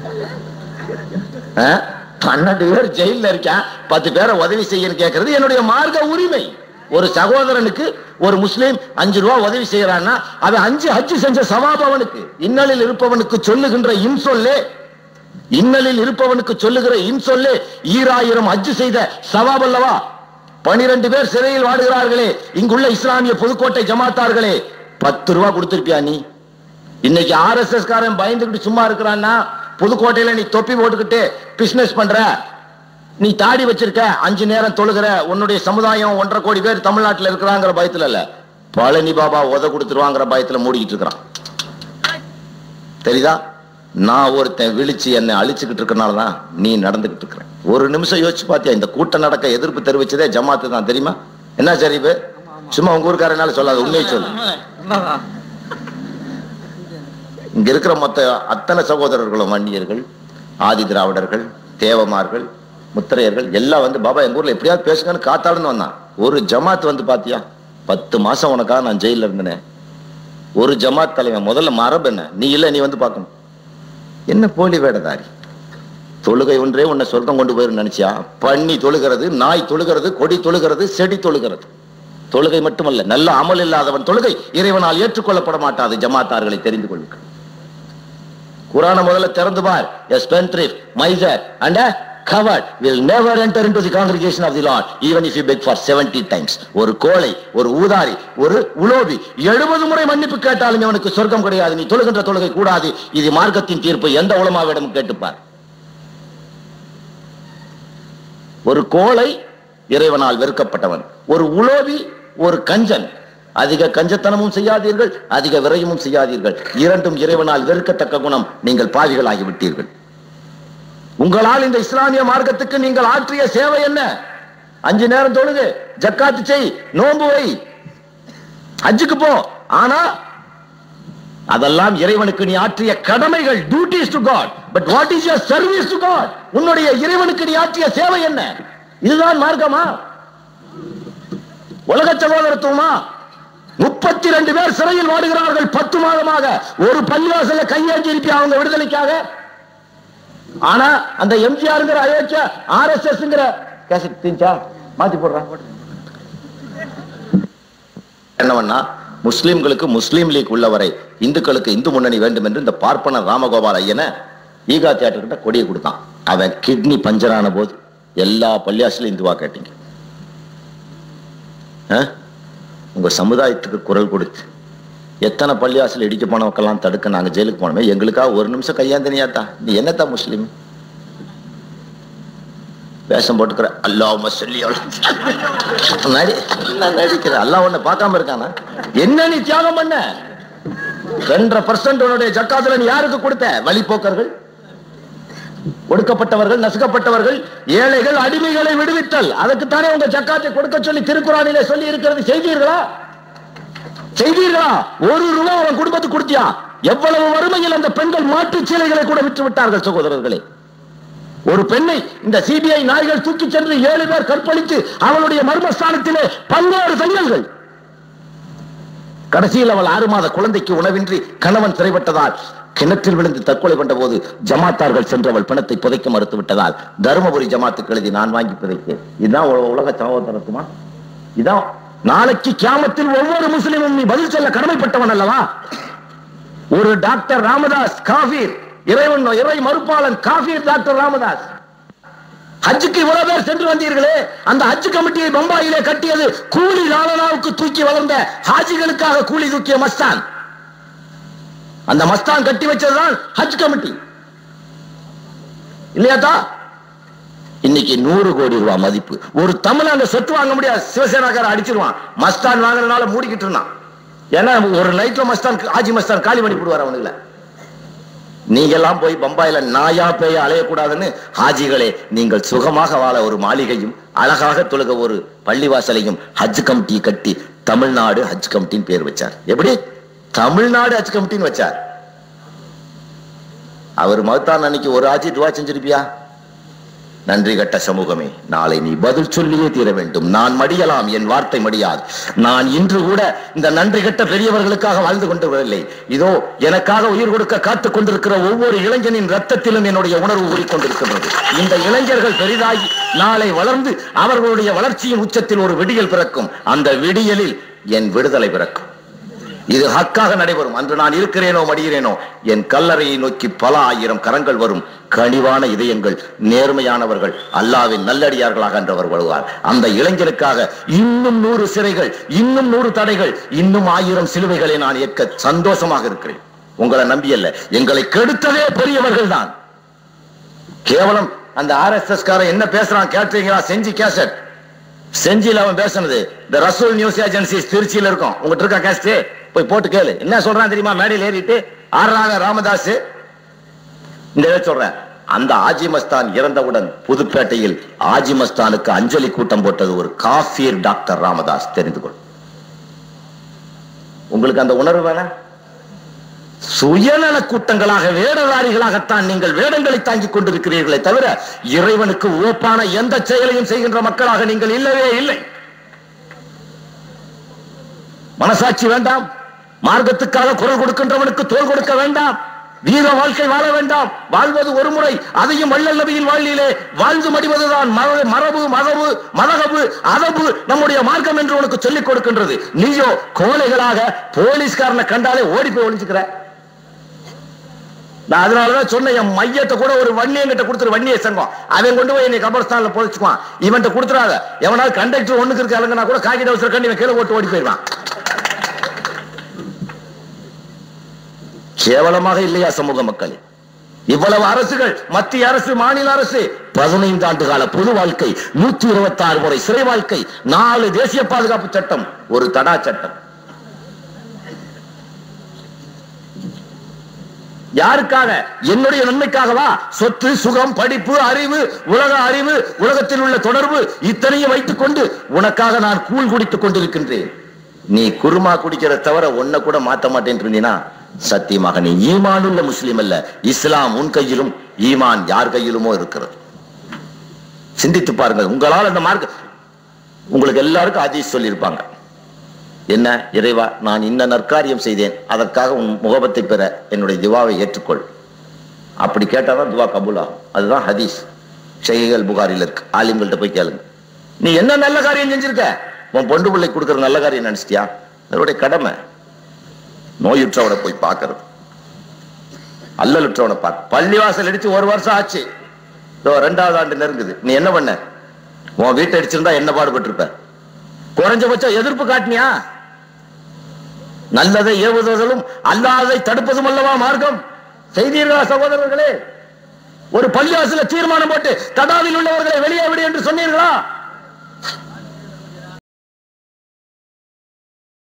ஆ? பன்னெண்டு பேர் ஜெயில்ல இருக்கான் பத்து பேரை உதவி செய்யன்னு கேட்கறது என்னுடைய மார்க்க உரிமை ஒரு சகோதரனுக்கு ஒரு முஸ்லீம் அஞ்சு ரூபா உதவி செய்யறான்னா அவன் அஞ்சு ஹஜ்ஜு செஞ்ச சவாப் அவனுக்கு இன்னலில் இருப்பவனுக்கு சொல்லுகின்ற இன்சொல்லே இன்னலில் இருப்பவனுக்கு சொல்லுகிற இன்சொல்லே ஈராயிரம் ஹஜ்ஜு செய்த சவாப் அல்லவா பனிரெண்டு பேர் சிறையில் வாடுகிறார்களே இங்குள்ள இஸ்லாமிய புதுக்கோட்டை ஜமாத்தார்களே பத்து ரூபா கொடுத்திருப்பியா நீ இன்னைக்கு ஆர்எஸ்எஸ் காரன் பயந்துகிட்டு சும்மா இருக்கிறான்னா புதுக்கோட்டையில நீ தொப்பி போட்டுக்கிட்டு பிசினஸ் பண்ற நீ தாடி வச்சிருக்க அஞ்சு நேரம் தொழுகிற உன்னுடைய சமுதாயம் ஒன்றரை கோடி பேர் தமிழ்நாட்டுல இருக்கிறாங்கிற பயத்துல இல்ல பழனி பாபா உத கொடுத்துருவாங்கிற பயத்துல மூடிக்கிட்டு இருக்கிறான் தெரியுதா நான் ஒருத்தன் விழிச்சு என்னை அழிச்சுக்கிட்டு இருக்கனாலதான் நீ நடந்துகிட்டு இருக்கிற ஒரு நிமிஷம் யோசிச்சு பாத்தியா இந்த கூட்டம் நடக்க எதிர்ப்பு தெரிவிச்சதே ஜமாத்து தான் தெரியுமா என்ன சரிவு சும்மா உங்க ஊருக்காரனால சொல்லாத உண்மையை சொல்லு இங்க இருக்கிற மொத்த அத்தனை சகோதரர்களும் வன்னியர்கள் ஆதி திராவிடர்கள் தேவமார்கள் முத்திரையர்கள் எல்லாம் வந்து பாபா எங்க ஊர்ல எப்படியாவது பேசுங்கன்னு காத்தாடுன்னு வந்தான் ஒரு ஜமாத் வந்து பாத்தியா பத்து மாசம் உனக்காக நான் ஜெயில இருந்தேனே ஒரு ஜமாத் தலைவன் முதல்ல மரபு என்ன நீ இல்ல நீ வந்து பார்க்கணும் என்ன போலி வேடதாரி தொழுகை ஒன்றே உன்னை சொர்க்கம் கொண்டு போயிரு நினைச்சியா பண்ணி தொழுகிறது நாய் தொழுகிறது கொடி தொழுகிறது செடி தொழுகிறது தொழுகை மட்டுமல்ல நல்ல அமல் இல்லாதவன் தொழுகை இறைவனால் ஏற்றுக்கொள்ளப்பட மாட்டாது ஜமாத்தார்களை தெரிந்து கொள்ளுங்கள் குரான முதல்ல திறந்து பார் a spendthrift miser and a coward will never enter into the congregation of the lord even if you beg for 70 times ஒரு கோழை ஒரு ஊதாரி ஒரு உலோபி எழுபது முறை மன்னிப்பு கேட்டாலும் அவனுக்கு சொர்க்கம் கிடையாது நீ தொழுகின்ற தொழுகை கூடாது இது மார்க்கத்தின் தீர்ப்பு எந்த உலமாவிடம் கேட்டுப்பார் ஒரு கோழை இறைவனால் வெறுக்கப்பட்டவன் ஒரு உலோபி ஒரு கஞ்சன் அதிக கஞ்சத்தனமும் செய்யாதீர்கள் அதிக விரயமும் செய்யாதீர்கள் இரண்டும் இறைவனால் வெறுக்கத்தக்க குணம் நீங்கள் பாவிகளாகி விட்டீர்கள் உங்களால் இந்த இஸ்லாமிய மார்க்கத்துக்கு நீங்கள் ஆற்றிய சேவை என்ன அஞ்சு நேரம் தொழுது ஜக்காத்து செய் நோன்பு வை அஜுக்கு போ ஆனா அதெல்லாம் இறைவனுக்கு நீ ஆற்றிய கடமைகள் duties to God but what is your service to God உன்னுடைய இறைவனுக்கு நீ ஆற்றிய சேவை என்ன இதுதான் மார்க்கமா உலக சகோதரத்துவமா முப்பத்தி ரெண்டு பேர் சிறையில் வாடுகிறார்கள் பத்து மாதமாக ஒரு பள்ளிவாசல கையேந்தி இருப்பி அவங்க விடுதலைக்காக ஆனா அந்த எம்ஜிஆர்ங்கிற அயோக்கிய ஆர் எஸ் எஸ் கேசட் தீஞ்சா மாத்தி போடுறான் என்னவன்னா முஸ்லிம்களுக்கு முஸ்லீம் லீக் உள்ளவரை இந்துக்களுக்கு இந்து முன்னணி வேண்டும் என்று இந்த பார்ப்பன ராமகோபால் ஐயனை ஈகா தியேட்டர் கிட்ட கொடியை கொடுத்தான் அவன் கிட்னி பஞ்சரான போது எல்லா பள்ளியாசிலும் இந்துவா கேட்டீங்க ஆ? உங்க சமுதாயத்துக்கு குரல் கொடுத்து எத்தனை பள்ளியாசில் இடிக்க போனவக்கெல்லாம் தடுக்க நாங்க ஜெயிலுக்கு போனோமே எங்களுக்காக ஒரு நிமிஷம் கையாந்தனியாத்தா நீ என்னத்தா முஸ்லீம் வேஷம் போட்டுக்கிற அல்லாஹ் சொல்லி நடி நான் நடிக்கிற அல்லாஹ் உன்னை பார்க்காம இருக்கானா என்ன நீ தியாகம் பண்ண ரெண்டரை பர்சன்ட் உன்னுடைய ஜக்காத்துல நீ யாருக்கு கொடுத்த வழிபோக்கர்கள் ஒடுக்கப்பட்டவர்கள் நசுக்கப்பட்டவர்கள் ஏழைகள் அடிமைகளை விடுவித்தல் அதுக்குத்தானே உங்க ஜக்காத்தை கொடுக்க சொல்லி திருக்குறானிலே சொல்லி இருக்கிறது செய்தீர்களா செய்தீர்களா ஒரு ரூபாய் அவன் குடும்பத்துக்கு கொடுத்தியா எவ்வளவு வறுமையில் அந்த பெண்கள் மாற்றுச் சீலைகளை கூட விற்று விட்டார்கள் சகோதரர்களே ஒரு பெண்ணை இந்த சிபிஐ நாய்கள் தூக்கிச் சென்று ஏழு பேர் கற்பழித்து அவளுடைய மர்மஸ்தானத்திலே பல்வேறு தையல்கள் கடைசியில் அவள் ஆறு மாத குழந்தைக்கு உணவின்றி கணவன் சிறைப்பட்டதால் கிணற்றில் விழுந்து தற்கொலை கொண்ட போது ஜமாத்தார்கள் சென்று அவள் பிணத்தை புதைக்க மறுத்து விட்டதால் தருமபுரி ஜமாத்துக்கு எழுதி நான் வாங்கி புதைத்தேன் இதுதான் உல- உலக சகோதரத்துமா இதான் நாளைக்கு கியாமத்தில் ஒவ்வொரு முஸ்லிமும் நீ பதில் சொல்ல கடமைப்பட்டவன் அல்லவா ஒரு டாக்டர் ராமதாஸ் காபீர் இறைவன் இறை மறுப்பாளன் காபீர் டாக்டர் ராமதாஸ் ஹஜ்ஜுக்கு இவ்வளவு பேர் சென்று வந்தீர்களே அந்த ஹஜ் கமிட்டியை பம்பாயிலே கட்டியது கூலி லாலனாவுக்கு தூக்கி வளர்ந்த ஹாஜிகளுக்காக கூலி தூக்கிய மஸ்தான் அந்த மஸ்தான் கட்டி வச்சதுதான் ஹஜ் கமிட்டி இல்லையாத்தா இன்னைக்கு நூறு கோடி ரூபாய் மதிப்பு ஒரு தமிழ் அந்த சொத்து வாங்க முடியாது சிவசேனாக்கார அடிச்சிருவான் மஸ்தான் வாங்குறதுனால மூடிக்கிட்டு இருந்தான் ஏன்னா ஒரு நைட்ல மஸ்தான் ஆஜி மஸ்தான் காலி பண்ணி போடுவார் அவனுங்கள நீங்க எல்லாம் போய் பம்பாயில நாயா பேய அலையக்கூடாதுன்னு ஹாஜிகளே நீங்கள் சுகமாக வாழ ஒரு மாளிகையும் அழகாக தொழுக ஒரு பள்ளிவாசலையும் ஹஜ் கமிட்டி கட்டி தமிழ்நாடு ஹஜ் கமிட்டின்னு பேர் வச்சார் எப்படி தமிழ்நாடு ஹஜ் கமிட்டின்னு வச்சார் அவர் மௌத்தான் அன்னைக்கு ஒரு ஆஜி துவா செஞ்சிருப்பியா நன்றி கட்ட சமூகமே நாளை நீ பதில் சொல்லியே தீர வேண்டும் நான் மடியலாம் என் வார்த்தை மடியாது நான் இன்று கூட இந்த நன்றி கட்ட பெரியவர்களுக்காக வாழ்ந்து கொண்டு வரவில்லை இதோ எனக்காக உயிர் கொடுக்க காத்துக் கொண்டிருக்கிற ஒவ்வொரு இளைஞனின் ரத்தத்திலும் என்னுடைய உணர்வு ஊறிக்கொண்டிருக்கின்றது இந்த இளைஞர்கள் பெரிதாகி நாளை வளர்ந்து அவர்களுடைய வளர்ச்சியின் உச்சத்தில் ஒரு விடியல் பிறக்கும் அந்த விடியலில் என் விடுதலை பிறக்கும் இது ஹக்காக நடைபெறும் அன்று நான் இருக்கிறேனோ மடிகிறேனோ என் கல்லறையை நோக்கி பல ஆயிரம் கரங்கள் வரும் கனிவான இதயங்கள் நேர்மையானவர்கள் அல்லாவின் நல்லடியார்களாக என்றவர் வருவார் அந்த இளைஞனுக்காக இன்னும் நூறு சிறைகள் இன்னும் நூறு தடைகள் இன்னும் ஆயிரம் சிலுவைகளை நான் ஏற்க சந்தோஷமாக இருக்கிறேன் உங்களை நம்பியல்ல எங்களை கெடுத்ததே பெரியவர்கள் தான் கேவலம் அந்த ஆர் எஸ் எஸ் காரன் என்ன பேசுறான் கேட்டீங்களா செஞ்சு கேசட் செஞ்சில அவன் பேசுனது இந்த ரசூல் நியூஸ் ஏஜென்சி திருச்சியில இருக்கும் உங்ககிட்ட இருக்கா கேஸ்ட் போய் போட்டு கேளு என்ன சொல்றான் தெரியுமா மேடையில் ஏறிட்டு ஆறாக ராமதாஸ் இந்த இதை சொல்றேன் அந்த ஆஜி மஸ்தான் இறந்தவுடன் புதுப்பேட்டையில் ஆஜி மஸ்தானுக்கு அஞ்சலி கூட்டம் போட்டது ஒரு காஃபீர் டாக்டர் ராமதாஸ் தெரிந்து கொள் உங்களுக்கு அந்த உணர்வு வேணா சுயநல கூட்டங்களாக வேடதாரிகளாகத்தான் நீங்கள் வேடங்களை தாங்கிக் கொண்டிருக்கிறீர்களே தவிர இறைவனுக்கு ஓப்பான எந்த செயலையும் செய்கின்ற மக்களாக நீங்கள் இல்லவே இல்லை மனசாட்சி வேண்டாம் மார்க்கத்துக்காக குரல் கொடுக்கின்றவனுக்கு தோல் கொடுக்க வேண்டாம் வீர வாழ்க்கை வாழ வேண்டாம் வாழ்வது ஒரு முறை அதையும் வள்ளல் நபியின் வாழ்விலே வாழ்ந்து மடிவதுதான் மர- மரபு மதபு மதகபு அதபு நம்முடைய மார்க்கம் என்று உனக்கு சொல்லிக் கொடுக்கின்றது நீயோ கோழைகளாக போலீஸ்காரனை கண்டாலே ஓடி போய் ஒளிஞ்சுக்கிற நான் அதனாலதான் சொன்னேன் என் மையத்தை கூட ஒரு வன்னியன் கிட்ட கொடுத்துரு வன்னிய சங்கம் அவன் கொண்டு போய் என்னை கபர்ஸ்தான்ல புதைச்சுக்குவான் இவன்ட்ட கொடுத்துறாத எவனாவது கண்டக்டர் ஒண்ணுக்கு இருக்க அலங்கனா கூட காகித அவசர கண்டி இவன் கீழே போட்டு ஓடி போயிடுவான் கேவலமாக இல்லையா சமூக மக்களே இவ்வளவு அரசுகள் மத்திய அரசு மாநில அரசு பதினைந்து ஆண்டு கால பொது வாழ்க்கை நூத்தி இருபத்தி ஆறு முறை சிறை வாழ்க்கை நாலு தேசிய பாதுகாப்பு சட்டம் ஒரு தடா சட்டம் யாருக்காக என்னுடைய நன்மைக்காகவா சொத்து சுகம் படிப்பு அறிவு உலக அறிவு உலகத்தில் உள்ள தொடர்பு இத்தனையும் வைத்துக் கொண்டு உனக்காக நான் கூழ் குடித்துக் கொண்டிருக்கின்றேன் நீ குருமா குடிக்கிற தவிர ஒன்ன கூட மாத்த மாட்டேன் இருந்தீனா சத்தியமாக நீ ஈமான் உள்ள முஸ்லிம் அல்ல இஸ்லாம் உன் கையிலும் ஈமான் யார் கையிலுமோ இருக்கிறது சிந்தித்து பாருங்கள் உங்களால் அந்த மார்க்க உங்களுக்கு எல்லாருக்கும் அதீஸ் சொல்லியிருப்பாங்க என்ன இறைவா நான் இன்ன நற்காரியம் செய்தேன் அதற்காக உன் முகபத்தை பெற என்னுடைய துவாவை ஏற்றுக்கொள் அப்படி கேட்டாதான் துவா கபூல் ஆகும் அதுதான் ஹதீஸ் ஷெய்கள் புகாரில் இருக்கு ஆலிம்கள்ட்ட போய் கேளுங்க நீ என்ன நல்ல காரியம் செஞ்சிருக்க உன் பொண்டு பிள்ளை கொடுக்குற நல்ல காரியம் நினைச்சிட்டியா அதனுடைய கடமை நோயுற்றவனை போய் பார்க்கறது அல்லலுற்றவனை பார்க்க பள்ளிவாசல் அடிச்சு ஒரு வருஷம் ஆச்சு இதோ ரெண்டாவது ஆண்டு நெருங்குது நீ என்ன பண்ண உன் வீட்டை அடிச்சிருந்தா என்ன பாடுபட்டிருப்ப குறைஞ்சபட்சம் எதிர்ப்பு காட்டினியா நல்லதை ஏவுவதும் அல்லாததை தடுப்பதும் அல்லவா மார்க்கம் செய்தீர்களா சகோதரர்களே ஒரு பள்ளிவாசல தீர்மானம் போட்டு தடாவில் உள்ளவர்களை வெளியே விடு என்று சொன்னீர்களா